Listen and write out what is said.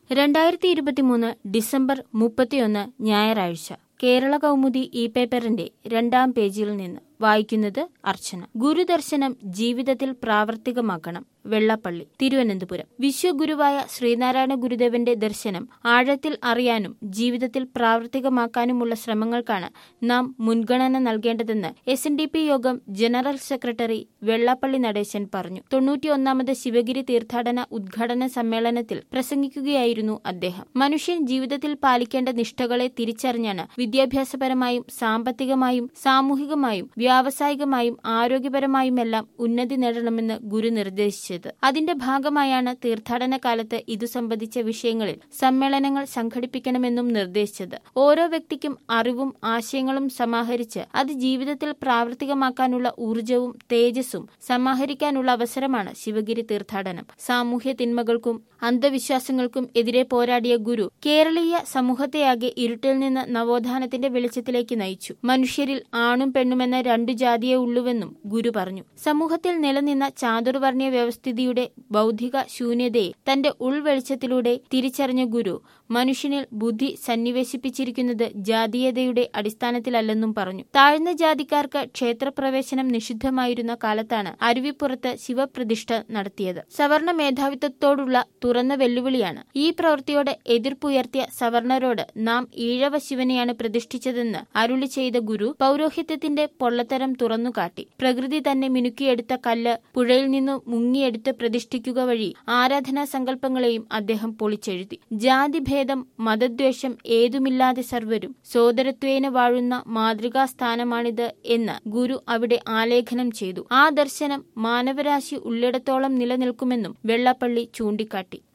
രണ്ടായിരത്തി ഇരുപത്തിമൂന്ന് ഡിസംബർ മുപ്പത്തിയൊന്ന് ഞായറാഴ്ച കേരള കൗമുദി ഇ പേപ്പറിന്റെ രണ്ടാം പേജിൽ നിന്ന് വായിക്കുന്നത് അർച്ചന ഗുരുദർശനം ജീവിതത്തിൽ പ്രാവർത്തികമാക്കണം വെള്ളപ്പള്ളി തിരുവനന്തപുരം വിശ്വഗുരുവായ ശ്രീനാരായണ ഗുരുദേവന്റെ ദർശനം ആഴത്തിൽ അറിയാനും ജീവിതത്തിൽ പ്രാവർത്തികമാക്കാനുമുള്ള ശ്രമങ്ങൾക്കാണ് നാം മുൻഗണന നൽകേണ്ടതെന്ന് എസ് എൻ ഡി പി യോഗം ജനറൽ സെക്രട്ടറി വെള്ളാപ്പള്ളി നടേശൻ പറഞ്ഞു തൊണ്ണൂറ്റിയൊന്നാമത് ശിവഗിരി തീർത്ഥാടന ഉദ്ഘാടന സമ്മേളനത്തിൽ പ്രസംഗിക്കുകയായിരുന്നു അദ്ദേഹം മനുഷ്യൻ ജീവിതത്തിൽ പാലിക്കേണ്ട നിഷ്ഠകളെ തിരിച്ചറിഞ്ഞാണ് വിദ്യാഭ്യാസപരമായും സാമ്പത്തികമായും സാമൂഹികമായും വ്യാവസായികമായും ആരോഗ്യപരമായുമെല്ലാം ഉന്നതി നേടണമെന്ന് ഗുരു നിർദ്ദേശിച്ചത് അതിന്റെ ഭാഗമായാണ് തീർത്ഥാടന കാലത്ത് ഇതു സംബന്ധിച്ച വിഷയങ്ങളിൽ സമ്മേളനങ്ങൾ സംഘടിപ്പിക്കണമെന്നും നിർദ്ദേശിച്ചത് ഓരോ വ്യക്തിക്കും അറിവും ആശയങ്ങളും സമാഹരിച്ച് അത് ജീവിതത്തിൽ പ്രാവർത്തികമാക്കാനുള്ള ഊർജവും തേജസ്സും സമാഹരിക്കാനുള്ള അവസരമാണ് ശിവഗിരി തീർത്ഥാടനം സാമൂഹ്യ തിന്മകൾക്കും അന്ധവിശ്വാസങ്ങൾക്കും എതിരെ പോരാടിയ ഗുരു കേരളീയ സമൂഹത്തെയാകെ ഇരുട്ടിൽ നിന്ന് നവോത്ഥാനത്തിന്റെ വെളിച്ചത്തിലേക്ക് നയിച്ചു മനുഷ്യരിൽ ആണും പെണ്ണുമെന്ന രണ്ടു ജാതിയേ ഉള്ളുവെന്നും ഗുരു പറഞ്ഞു സമൂഹത്തിൽ നിലനിന്ന ചാതുർവർണ്ണയ വ്യവസ്ഥിതിയുടെ ബൗദ്ധിക ശൂന്യതയെ തന്റെ ഉൾവെളിച്ചത്തിലൂടെ തിരിച്ചറിഞ്ഞ ഗുരു മനുഷ്യനിൽ ബുദ്ധി സന്നിവേശിപ്പിച്ചിരിക്കുന്നത് ജാതീയതയുടെ അടിസ്ഥാനത്തിലല്ലെന്നും പറഞ്ഞു താഴ്ന്ന ജാതിക്കാർക്ക് ക്ഷേത്രപ്രവേശനം നിഷിദ്ധമായിരുന്ന കാലത്താണ് അരുവിപ്പുറത്ത് ശിവപ്രതിഷ്ഠ നടത്തിയത് സവർണ മേധാവിത്വത്തോടുള്ള തുറന്ന വെല്ലുവിളിയാണ് ഈ പ്രവൃത്തിയോട് എതിർപ്പുയർത്തിയ സവർണരോട് നാം ഈഴവ ശിവനെയാണ് പ്രതിഷ്ഠിച്ചതെന്ന് അരുളി ചെയ്ത ഗുരു പൗരോഹിത്യത്തിന്റെ പൊള്ളത്തരം തുറന്നുകാട്ടി പ്രകൃതി തന്നെ മിനുക്കിയെടുത്ത കല്ല് പുഴയിൽ നിന്ന് മുങ്ങിയെടുത്ത് പ്രതിഷ്ഠിക്കുക വഴി ആരാധനാ സങ്കല്പങ്ങളെയും അദ്ദേഹം പൊളിച്ചെഴുതി ജാതിഭേദം മതദ്വേഷം ഏതുമില്ലാതെ സർവരും സോദരത്വേന വാഴുന്ന മാതൃകാസ്ഥാനമാണിത് എന്ന് ഗുരു അവിടെ ആലേഖനം ചെയ്തു ആ ദർശനം മാനവരാശി ഉള്ളിടത്തോളം നിലനിൽക്കുമെന്നും വെള്ളപ്പള്ളി ചൂണ്ടിക്കാട്ടി